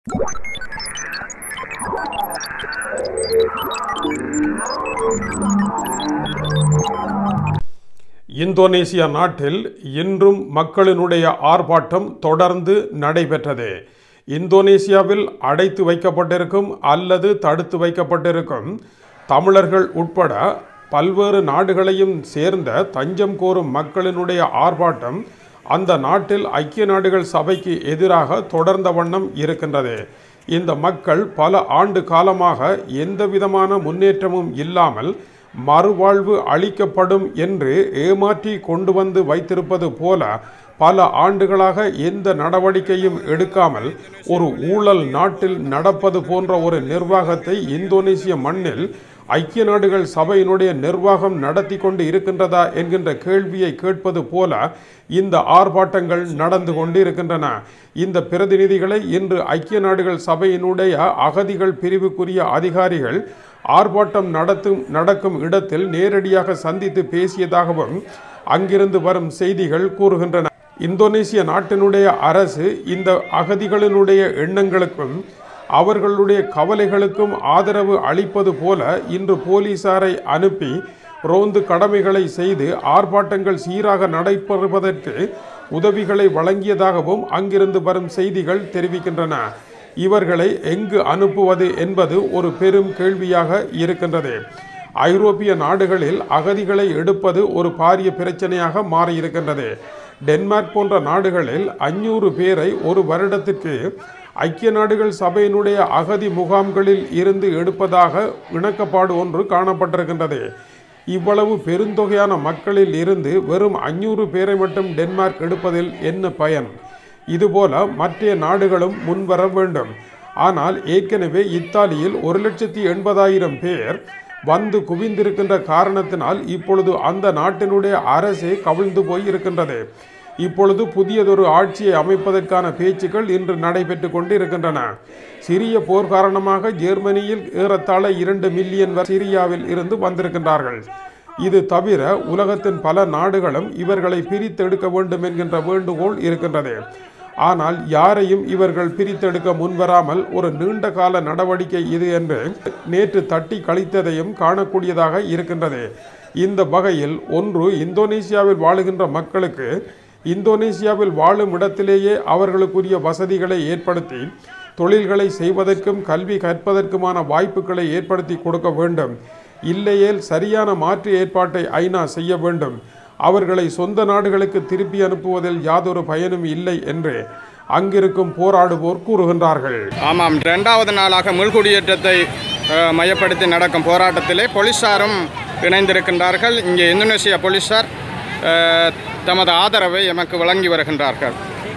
Indonesia நாட்டில் இன்றும் மக்களினுடைய ஆர்ப்பாட்டம் தொடர்ந்து நடைபெற்றது இந்தோனேசியாவில் அடைத்து வைக்கப்பட்டிருக்கும் அல்லது தடுத்து வைக்கப்பட்டிருக்கும் தமிழர்கள் உட்பட பல்வேறு நாடுகளையும் சேர்ந்த தஞ்சம் கோரும் மக்களினுடைய ஆர்ப்பாட்டம் அந்த நாட்டில் ஐக்கிய நாடுகள் சபைக்கு எதிராக தொடர்ந்த வண்ணம் இருக்கின்றது இந்த மக்கள் பல ஆண்டு காலமாக எந்த விதமான முன்னேற்றமும் இல்லாமல் மறுவாழ்வு அளிக்கப்படும் என்று ஏமாற்றி கொண்டு வந்து வைத்திருப்பது போல பல ஆண்டுகளாக எந்த நடவடிக்கையும் எடுக்காமல் ஒரு ஊழல் நாட்டில் நடப்பது போன்ற ஒரு நிர்வாகத்தை இந்தோனேசிய மண்ணில் ஐக்கிய நாடுகள் சபையினுடைய நிர்வாகம் நடத்தி கொண்டு இருக்கின்றதா என்கின்ற கேள்வியை கேட்பது போல இந்த ஆர்ப்பாட்டங்கள் நடந்து கொண்டு இருக்கின்றன இந்த பிரதிநிதிகளை இன்று ஐக்கிய நாடுகள் சபையினுடைய அகதிகள் பிரிவுக்குரிய அதிகாரிகள் ஆர்ப்பாட்டம் நடத்தும் நடக்கும் இடத்தில் நேரடியாக சந்தித்து பேசியதாகவும் அங்கிருந்து வரும் செய்திகள் கூறுகின்றன இந்தோனேசிய நாட்டினுடைய அரசு இந்த அகதிகளினுடைய எண்ணங்களுக்கும் அவர்களுடைய கவலைகளுக்கும் ஆதரவு அளிப்பது போல இன்று போலீசாரை அனுப்பி ரோந்து கடமைகளை செய்து ஆர்ப்பாட்டங்கள் சீராக நடைபெறுவதற்கு உதவிகளை வழங்கியதாகவும் அங்கிருந்து வரும் செய்திகள் தெரிவிக்கின்றன இவர்களை எங்கு அனுப்புவது என்பது ஒரு பெரும் கேள்வியாக இருக்கின்றது ஐரோப்பிய நாடுகளில் அகதிகளை எடுப்பது ஒரு பாரிய பிரச்சனையாக மாறியிருக்கின்றது டென்மார்க் போன்ற நாடுகளில் அஞ்சூறு பேரை ஒரு வருடத்திற்கு ஐக்கிய நாடுகள் சபையினுடைய அகதி முகாம்களில் இருந்து எடுப்பதாக இணக்கப்பாடு ஒன்று காணப்பட்டிருக்கின்றது இவ்வளவு பெருந்தொகையான மக்களில் இருந்து வெறும் அஞ்சூறு பேரை மட்டும் டென்மார்க் எடுப்பதில் என்ன பயன் இதுபோல மற்ற நாடுகளும் முன்வர வேண்டும் ஆனால் ஏற்கனவே இத்தாலியில் ஒரு லட்சத்தி எண்பதாயிரம் பேர் வந்து குவிந்திருக்கின்ற காரணத்தினால் இப்பொழுது அந்த நாட்டினுடைய அரசே கவிழ்ந்து போய் இருக்கின்றது இப்பொழுது புதியதொரு ஆட்சியை அமைப்பதற்கான பேச்சுக்கள் இன்று நடைபெற்று கொண்டு இருக்கின்றன சிறிய போர் காரணமாக ஜெர்மனியில் ஏறத்தாழ இரண்டு மில்லியன் சிரியாவில் இருந்து வந்திருக்கின்றார்கள் இது தவிர உலகத்தின் பல நாடுகளும் இவர்களை பிரித்தெடுக்க வேண்டும் என்கின்ற வேண்டுகோள் இருக்கின்றது ஆனால் யாரையும் இவர்கள் பிரித்தெடுக்க முன்வராமல் ஒரு நீண்ட கால நடவடிக்கை இது என்று நேற்று தட்டி கழித்ததையும் காணக்கூடியதாக இருக்கின்றது இந்த வகையில் ஒன்று இந்தோனேசியாவில் வாழுகின்ற மக்களுக்கு இந்தோனேசியாவில் வாழும் இடத்திலேயே அவர்களுக்குரிய வசதிகளை ஏற்படுத்தி தொழில்களை செய்வதற்கும் கல்வி கற்பதற்குமான வாய்ப்புகளை ஏற்படுத்தி கொடுக்க வேண்டும் இல்லையேல் சரியான மாற்று ஏற்பாட்டை ஐநா செய்ய வேண்டும் அவர்களை சொந்த நாடுகளுக்கு திருப்பி அனுப்புவதில் யாதொரு பயனும் இல்லை என்று அங்கிருக்கும் போராடுவோர் கூறுகின்றார்கள் ஆமாம் ரெண்டாவது நாளாக முள்குடியேற்றத்தை அஹ், மையப்படுத்தி நடக்கும் போராட்டத்திலே போலீசாரும் இணைந்திருக்கின்றார்கள் இங்கே இந்தோனேசியா போலீசார் அஹ், தமது ஆதரவை எமக்கு வழங்கி வருகின்றார்கள்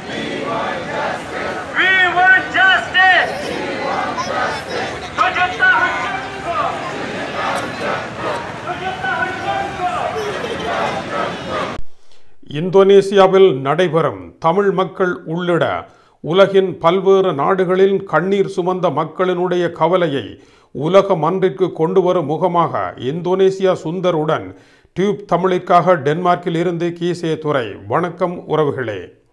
We want justice! Sujata Hutchinko! Sujata Hutchinko! இந்தோனேசியாவில் நடைபெறும் தமிழ் மக்கள் உள்ளிட உலகின் பல்வேறு நாடுகளில் கண்ணீர் சுமந்த மக்களினுடைய கவலையை உலக மன்றிற்கு கொண்டு வரும் முகமாக இந்தோனேசியா சுந்தருடன் டியூப் தமிழுக்காக டென்மார்க்கில் இருந்து கீசே துறை வணக்கம் உறவுகளே